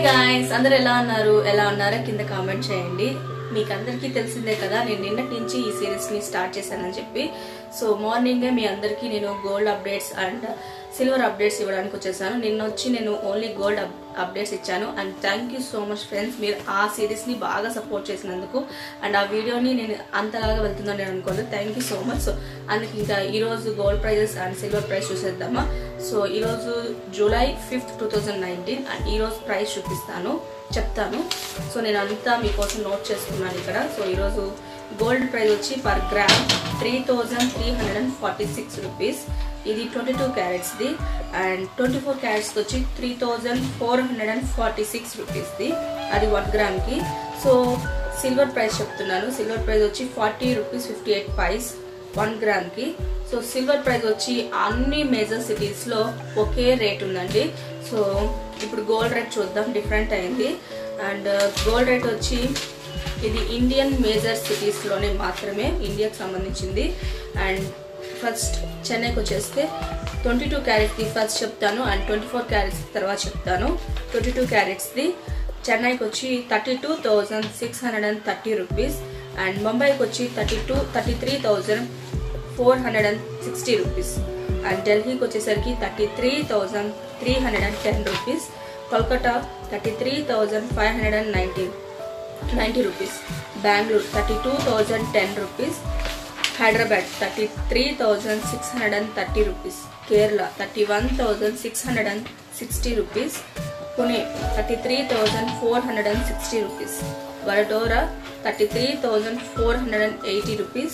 guys అందరు ఎలా ఉన్నారు ఎలా ఉన్నారో కింద కామెంట్ చేయండి మీకు అందరికీ తెలిసిందే కదా నేను నిన్నటి నుంచి ఈ సిరీస్ ని స్టార్ట్ చేశానని చెప్పి సో మార్నింగే మీ అందరికీ నేను gold updates and silver updates ఇవ్వడానికి వచ్చేసాను నిన్న వచ్చి నేను ఓన్లీ గోల్డ్ అప్డేట్స్ ఇచ్చాను and thank you so much friends మీరు ఆ సిరీస్ ని బాగా సపోర్ట్ చేసినందుకు అండ్ ఆ వీడియోని నేను అంతలాగా వెళ్తుందని నేను అనుకోలేదు thank you so much so అందుకే ఇంకా ఈ రోజు gold prices and silver price చూసేద్దామా సో ఈ రోజు July fifth two thousand nineteen and ఈ రోజు ప్రైస్ చూపిస్తాను చెప్తాను సో నేను అంతా మీకోసం నోట్ చేసుకున్నాను ఇక్కడ సో ఈరోజు గోల్డ్ ప్రైస్ వచ్చి per gram three thousand three hundred and forty six rupees ఇది ట్వంటీ టూ క్యారెట్స్ది అండ్ ట్వంటీ ఫోర్ క్యారెట్స్కి వచ్చి three thousand four hundred and forty six రూపీస్ది అది వన్ గ్రామ్కి సో సిల్వర్ ప్రైస్ చెప్తున్నాను సిల్వర్ ప్రైస్ వచ్చి forty rupees fifty eight paise one గ్రామ్కి సో సిల్వర్ ప్రైస్ వచ్చి అన్ని మేజర్ సిటీస్లో ఒకే రేట్ ఉందండి సో ఇప్పుడు గోల్డ్ రేట్ చూద్దాం డిఫరెంట్ అయింది అండ్ గోల్డ్ రేట్ వచ్చి ఇది ఇండియన్ మేజర్ సిటీస్లోనే మాత్రమే ఇండియాకి సంబంధించింది అండ్ ఫస్ట్ చెన్నైకి వచ్చేస్తే ట్వంటీ టూ క్యారెట్స్ది ఫస్ట్ చెప్తాను అండ్ ట్వంటీ ఫోర్ క్యారెట్స్ తర్వాత చెప్తాను ట్వంటీ టూ క్యారెట్స్ది చెన్నైకి వచ్చి thirty two thousand six hundred and thirty rupees and ముంబైకి వచ్చి thirty two thirty three thousand four hundred and sixty rupees and ఢిల్లీకి వచ్చేసరికి thirty three thousand three hundred and ten rupees Kolkata thirty three thousand five hundred and ninety ninety rupees Bengaluru thirty two thousand ten rupees Hyderabad thirty three thousand six hundred and thirty rupees Kerala thirty one thousand six hundred and sixty rupees Pune thirty three thousand four hundred and sixty rupees Vadodara thirty three thousand four hundred and eighty rupees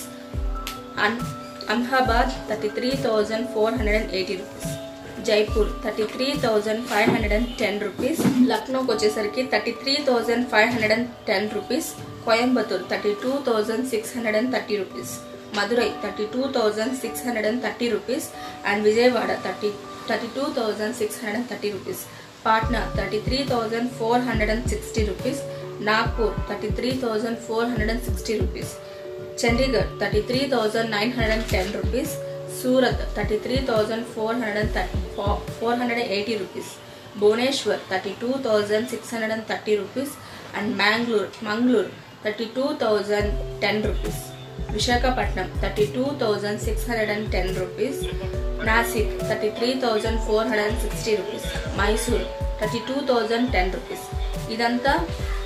అన్ Ahmedabad thirty three thousand four hundred and eighty rupees Jaipur thirty three thousand five hundred and ten rupees లక్నోకి వచ్చేసరికి thirty three thousand five hundred and ten rupees Coimbatore thirty two thousand six hundred and thirty rupees Madurai thirty two thousand six hundred and thirty rupees and Vijayawada thirty thirty two thousand six hundred and thirty rupees Patna thirty three thousand four hundred and sixty rupees Nagpur thirty three thousand four hundred and sixty rupees Chandigarh thirty three thousand nine hundred and ten rupees Surat thirty three thousand four hundred and thirty four hundred and eighty rupees Bhubaneswar thirty two thousand six hundred and thirty rupees and Mangalore Mangaluru thirty two thousand ten rupees Visakhapatnam thirty two thousand six hundred and ten rupees Nashik thirty three thousand four hundred and sixty rupees Mysore thirty two thousand ten rupees ఇదంతా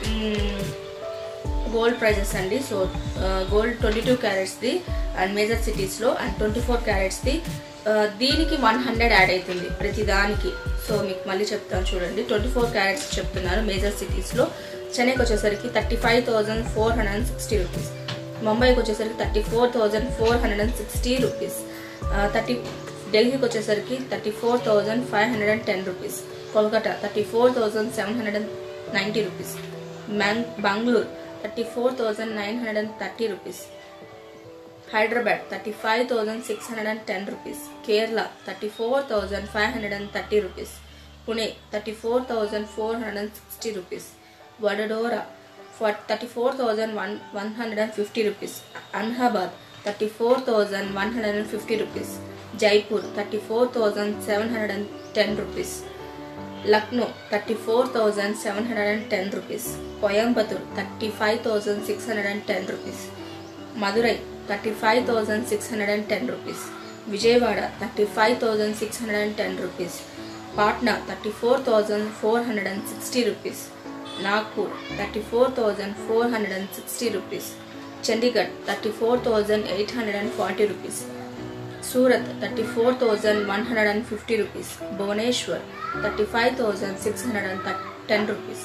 gold prices అండి so gold twenty two క్యారెట్స్ది and major సిటీస్లో and twenty four క్యారెట్స్ది దీనికి one hundred add అవుతుంది ప్రతి దానికి so మీకు మళ్ళీ చెప్తాను చూడండి ట్వంటీ ఫోర్ క్యారెట్స్ చెప్తున్నారు మేజర్ సిటీస్లో చెన్నైకి వచ్చేసరికి thirty five thousand four hundred and sixty rupees ముంబైకి వచ్చేసరికి thirty four thousand four hundred and sixty rupees thirty ఢిల్లీకి వచ్చేసరికి thirty four thousand five hundred and ten rupees Kolkata thirty four thousand seven hundred and ninety rupees మ్యాంగ్ Bengaluru thirty four thousand nine hundred and thirty rupees Hyderabad thirty five thousand six hundred and ten rupees Kerala thirty four thousand five hundred and thirty rupees Pune thirty four thousand four hundred and sixty rupees Vadodara for thirty four thousand one one hundred and fifty rupees Allahabad thirty four thousand one hundred and fifty rupees Jaipur thirty four thousand seven hundred and ten rupees Lucknow thirty four thousand seven hundred and ten rupees Coimbatore thirty five thousand six hundred and ten rupees Madurai thirty five thousand six hundred and ten rupees Vijayawada thirty five thousand six hundred and ten rupees Patna thirty four thousand four hundred and sixty rupees Nagpur thirty four thousand four hundred and sixty rupees Chandigarh thirty four thousand eight hundred and forty rupees Surat thirty four thousand one hundred and fifty rupees Bhubaneswar thirty five thousand six hundred and ten rupees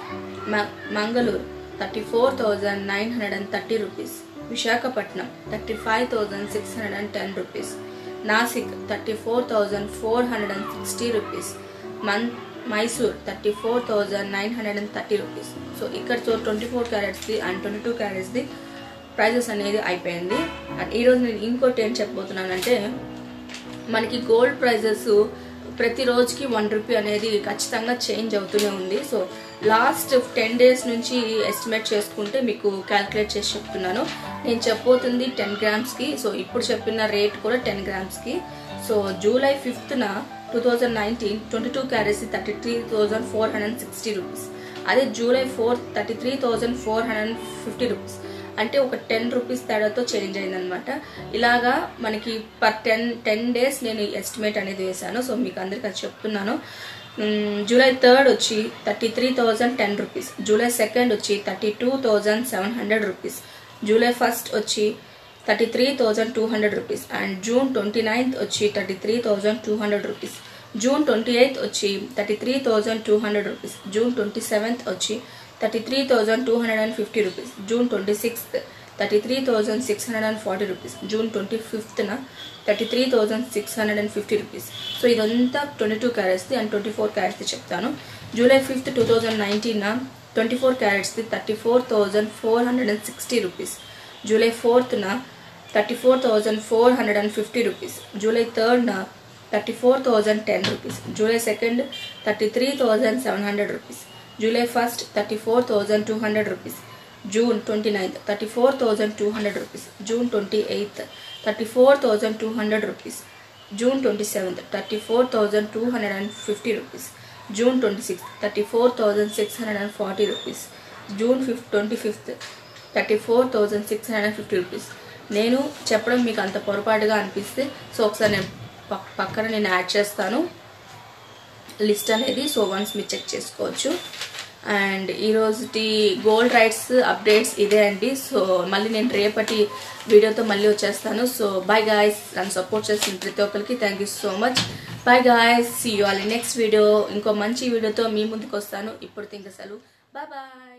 Mangaluru thirty four thousand nine hundred and thirty rupees Visakhapatnam thirty five thousand six hundred and ten rupees Nashik thirty four thousand four hundred and sixty rupees మన్ Mysore thirty four thousand nine hundred and thirty rupees so ఇక్కడ so twenty four క్యారెట్స్ది and twenty two క్యారెట్స్ది prices అనేది అయిపోయింది and ఈరోజు నేను ఇంకోటి ఏం చెప్పబోతున్నానంటే మనకి గోల్డ్ ప్రైజెస్ ప్రతి రోజుకి వన్ రూపీ అనేది ఖచ్చితంగా చేంజ్ అవుతూనే ఉంది సో లాస్ట్ టెన్ డేస్ నుంచి ఎస్టిమేట్ చేసుకుంటే మీకు క్యాల్కులేట్ చేసి చెప్తున్నాను నేను చెప్పబోతుంది టెన్ గ్రామ్స్కి సో ఇప్పుడు చెప్పిన రేట్ కూడా టెన్ గ్రామ్స్కి సో జూలై ఫిఫ్త్న two thousand nineteen twenty two carats thirty three thousand four hundred and sixty rupees అదే July four thirty three thousand four hundred and fifty rupees అంటే ఒక టెన్ రూపీస్ తేడాతో change అయిందనమాట ఇలాగా మనకి పర్ టెన్ టెన్ డేస్ నేను estimate అనేది వేశాను సో మీకు అందరికీ అది చెప్తున్నాను మ్మ్, జూలై థర్డ్ వచ్చి thirty three thousand ten rupees July second వచ్చి thirty two thousand seven hundred rupees July first వచ్చి thirty three thousand two hundred rupees and June twenty ninth వచ్చి thirty three thousand two hundred rupees June twenty eighth వచ్చి thirty three thousand two hundred rupees June twenty seventh వచ్చి thirty three thousand two hundred and fifty rupees June twenty sixth thirty three thousand six hundred and forty rupees June twenty ఫిఫ్త్న thirty three thousand six hundred and fifty rupees so ఇదంతా twenty two క్యారెట్స్ది and twenty four క్యారెట్స్ది చెప్తాను July fifth two thousand నైన్టీన్న twenty four క్యారెట్స్ది thirty four thousand four hundred and sixty rupees July ఫోర్త్న thirty four thousand four hundred and fifty rupees July థర్డ్న thirty four thousand ten rupees July second thirty three thousand seven hundred rupees July first thirty four thousand two hundred rupees June twenty ninth thirty four thousand two hundred rupees June twenty eighth thirty four thousand two hundred rupees June twenty seventh thirty four thousand two hundred and fifty rupees June twenty sixth thirty four thousand six hundred and forty rupees June fifth twenty fifth thirty four thousand six hundred and fifty rupees నేను చెప్పడం మీకు అంత పొరపాటుగా అనిపిస్తే so ఒకసారి నేను పక్- పక్కన నేను యాడ్ చేస్తాను లిస్ట్ అనేది సో వన్స్ మీరు చెక్ చేసుకోవచ్చు అండ్ ఈరోజుటి గోల్డ్ రైట్స్ అప్డేట్స్ ఇదే అండి సో మళ్ళీ నేను రేపటి వీడియోతో మళ్ళీ వచ్చేస్తాను సో బాయ్ గాయస్ నన్ను సపోర్ట్ చేసిన ప్రతి ఒక్కరికి thank you so much bye guys see you all next video ఇంకో మంచి వీడియోతో మీ ముందుకు వస్తాను ఇప్పుడు ఇంకా సెలవు బాయ్ బాయ్